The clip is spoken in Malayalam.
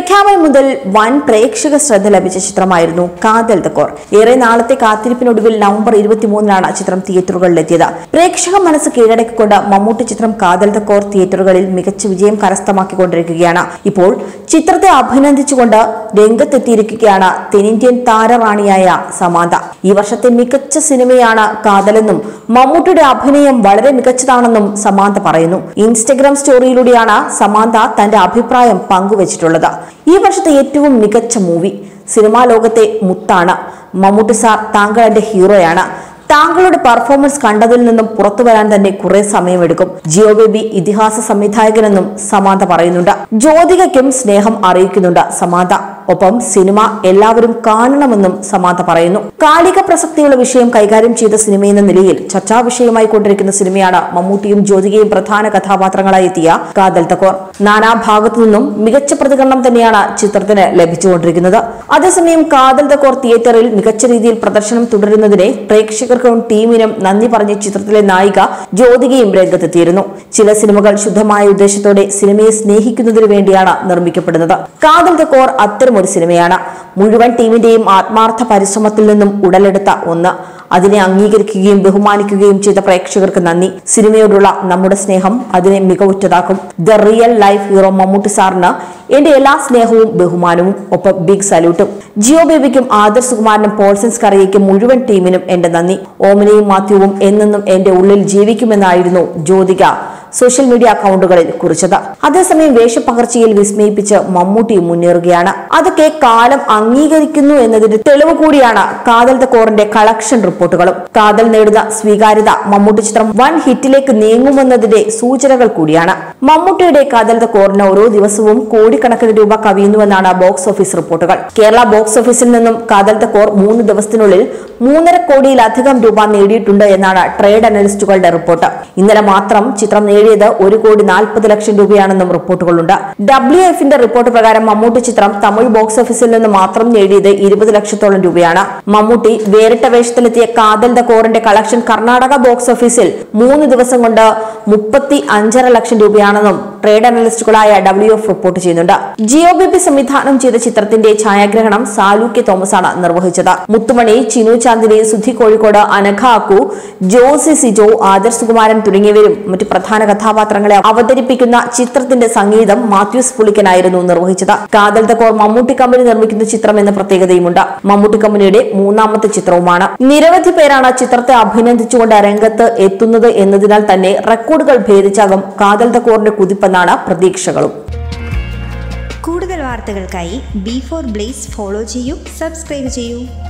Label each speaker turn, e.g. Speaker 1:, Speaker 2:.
Speaker 1: പ്രഖ്യാപനം മുതൽ വൻ പ്രേക്ഷക ശ്രദ്ധ ലഭിച്ച ചിത്രമായിരുന്നു കാതൽ തക്കോർ ഏറെ നാളത്തെ കാത്തിരിപ്പിനൊടുവിൽ നവംബർ ഇരുപത്തിമൂന്നിനാണ് ചിത്രം തിയേറ്ററുകളിലെത്തിയത് പ്രേക്ഷക മനസ്സ് കീഴടക്കിക്കൊണ്ട് മമ്മൂട്ടി ചിത്രം കാതൽ തക്കോർ തിയേറ്ററുകളിൽ മികച്ച വിജയം കരസ്ഥമാക്കിക്കൊണ്ടിരിക്കുകയാണ് ഇപ്പോൾ ചിത്രത്തെ അഭിനന്ദിച്ചുകൊണ്ട് രംഗത്തെത്തിയിരിക്കുകയാണ് തെന്നിന്ത്യൻ താരറാണിയായ സമാന്ത ഈ വർഷത്തെ മികച്ച സിനിമയാണ് കാതലെന്നും മമ്മൂട്ടിയുടെ അഭിനയം വളരെ മികച്ചതാണെന്നും സമാന്ത പറയുന്നു ഇൻസ്റ്റഗ്രാം സ്റ്റോറിയിലൂടെയാണ് സമാന്ത തന്റെ അഭിപ്രായം പങ്കുവച്ചിട്ടുള്ളത് ഈ വർഷത്തെ ഏറ്റവും മികച്ച മൂവി സിനിമാ ലോകത്തെ മുത്താണ് മമ്മൂട്ടി സാർ താങ്കൾ എന്റെ ഹീറോയാണ് താങ്കളുടെ പെർഫോമൻസ് കണ്ടതിൽ നിന്നും പുറത്തു വരാൻ തന്നെ കുറെ സമയമെടുക്കും ജിയോ ബേബി ഇതിഹാസ സംവിധായകനെന്നും സമാന്ത പറയുന്നുണ്ട് ജ്യോതികയ്ക്കും സ്നേഹം അറിയിക്കുന്നുണ്ട് സമാന്ത ഒപ്പം സിനിമ എല്ലാവരും കാണണമെന്നും സമാന്ത പറയുന്നു കാലിക പ്രസക്തിയുള്ള വിഷയം കൈകാര്യം ചെയ്ത സിനിമയെന്ന നിലയിൽ ചർച്ചാ വിഷയമായി കൊണ്ടിരിക്കുന്ന സിനിമയാണ് മമ്മൂട്ടിയും ജ്യോതികയും പ്രധാന കഥാപാത്രങ്ങളായി എത്തിയ കാതൽ തക്കോർ നാനാ ഭാഗത്തു നിന്നും മികച്ച പ്രതികരണം തന്നെയാണ് ചിത്രത്തിന് ലഭിച്ചുകൊണ്ടിരിക്കുന്നത് അതേസമയം കാതൽ തക്കോർ തിയേറ്ററിൽ മികച്ച രീതിയിൽ പ്രദർശനം തുടരുന്നതിനെ പ്രേക്ഷകർക്കും ടീമിനും നന്ദി പറഞ്ഞ ചിത്രത്തിലെ നായിക ജ്യോതികയും രംഗത്തെത്തിയിരുന്നു ചില സിനിമകൾ ശുദ്ധമായ ഉദ്ദേശത്തോടെ സിനിമയെ സ്നേഹിക്കുന്നതിനു വേണ്ടിയാണ് നിർമ്മിക്കപ്പെടുന്നത് കാതൽ തക്കോർ അത്തരമൊരു സിനിമയാണ് മുഴുവൻ ടീമിന്റെയും ആത്മാർത്ഥ പരിശ്രമത്തിൽ നിന്നും ഉടലെടുത്ത ഒന്ന് അതിനെ അംഗീകരിക്കുകയും ബഹുമാനിക്കുകയും ചെയ്ത പ്രേക്ഷകർക്ക് നന്ദി സിനിമയോടുള്ള നമ്മുടെ സ്നേഹം അതിനെ മികവുറ്റതാക്കും the real life hero Mammootty സാറിന് എന്റെ എല്ലാ സ്നേഹവും ബഹുമാനവും ഒപ്പം ബിഗ് സല്യൂട്ടും ജിയോ ബേബിക്കും ആദർ സുകുമാരനും പോൾസൻസ് കറിയയ്ക്കും മുഴുവൻ ടീമിനും എന്റെ നന്ദി ഓമനയും മാത്യുവും എന്നെന്നും എന്റെ ഉള്ളിൽ ജീവിക്കുമെന്നായിരുന്നു ജ്യോതിക സോഷ്യൽ മീഡിയ അക്കൗണ്ടുകളിൽ കുറിച്ചത് അതേസമയം വേഷപ്പകർച്ചയിൽ വിസ്മയിപ്പിച്ച് മമ്മൂട്ടിയും മുന്നേറുകയാണ് അതൊക്കെ കാലം അംഗീകരിക്കുന്നു എന്നതിന്റെ തെളിവ് കൂടിയാണ് കാതൽ ദ കോറിന്റെ കളക്ഷൻ റിപ്പോർട്ടുകളും കാതൽ നേടുന്ന സ്വീകാര്യത മമ്മൂട്ടി ചിത്രം വൻ ഹിറ്റിലേക്ക് നീങ്ങുമെന്നതിന്റെ സൂചനകൾ കൂടിയാണ് മമ്മൂട്ടിയുടെ കാതൽ ദ കോറിന് ഓരോ ദിവസവും കോടിക്കണക്കിന് രൂപ കവിയുന്നുവെന്നാണ് ബോക്സ് ഓഫീസ് റിപ്പോർട്ടുകൾ കേരള ബോക്സ് ഓഫീസിൽ നിന്നും കാതൽ ദ കോർ മൂന്ന് ദിവസത്തിനുള്ളിൽ മൂന്നര കോടിയിലധികം രൂപ നേടിയിട്ടുണ്ട് എന്നാണ് ട്രേഡ് അനലിസ്റ്റുകളുടെ റിപ്പോർട്ട് ഇന്നലെ മാത്രം ചിത്രം നേടിയത് ഒരു കോടി നാൽപ്പത് ലക്ഷം രൂപയാണെന്നും റിപ്പോർട്ടുകളുണ്ട് ഡബ്ല്യു എഫിന്റെ റിപ്പോർട്ട് പ്രകാരം മമ്മൂട്ടി ചിത്രം തമിഴ് ബോക്സ് ഓഫീസിൽ നിന്ന് മാത്രം നേടിയത് ഇരുപത് ലക്ഷത്തോളം രൂപയാണ് മമ്മൂട്ടി വേറിട്ട വേഷത്തിലെത്തിയ കാതൽ ദ കോറിന്റെ കളക്ഷൻ കർണാടക ബോക്സ് ഓഫീസിൽ മൂന്ന് ദിവസം കൊണ്ട് മുപ്പത്തി അഞ്ചര ലക്ഷം രൂപയാണെന്നും ട്രേഡ് അനലിസ്റ്റുകളായ ഡബ്ല്യു എഫ് റിപ്പോർട്ട് ചെയ്യുന്നുണ്ട് ജിയോ ബേബി സംവിധാനം ചെയ്ത ചിത്രത്തിന്റെ ഛായാഗ്രഹണം സാലു കെ തോമസ് ആണ് നിർവഹിച്ചത് മുത്തുമണി ചിനു ചാന്ദിനി സുധി കോഴിക്കോട് അനഘ അക്കു ജോസി സിജോ ആദർ സുകുമാരൻ തുടങ്ങിയവരും മറ്റ് പ്രധാന കഥാപാത്രങ്ങളെ അവതരിപ്പിക്കുന്ന ചിത്രത്തിന്റെ സംഗീതം മാത്യൂസ് പുളിക്കനായിരുന്നു നിർവഹിച്ചത് കാതൽ തക്കോർ മമ്മൂട്ടി കമ്പനി നിർമ്മിക്കുന്ന ചിത്രം എന്ന പ്രത്യേകതയുമുണ്ട് മമ്മൂട്ടി കമ്പനിയുടെ മൂന്നാമത്തെ ചിത്രവുമാണ് നിരവധി പേരാണ് ചിത്രത്തെ അഭിനന്ദിച്ചുകൊണ്ട് രംഗത്ത് എത്തുന്നത് എന്നതിനാൽ തന്നെ റെക്കോർഡുകൾ ഭേദിച്ചാകും കാതൽ തക്കോറിന്റെ കുതിപ്പെന്നാണ് പ്രതീക്ഷകളും
Speaker 2: കൂടുതൽ വാർത്തകൾക്കായി ബി ഫോർ ബ്ലേസ് ഫോളോ ചെയ്യൂ സബ്സ്ക്രൈബ് ചെയ്യൂ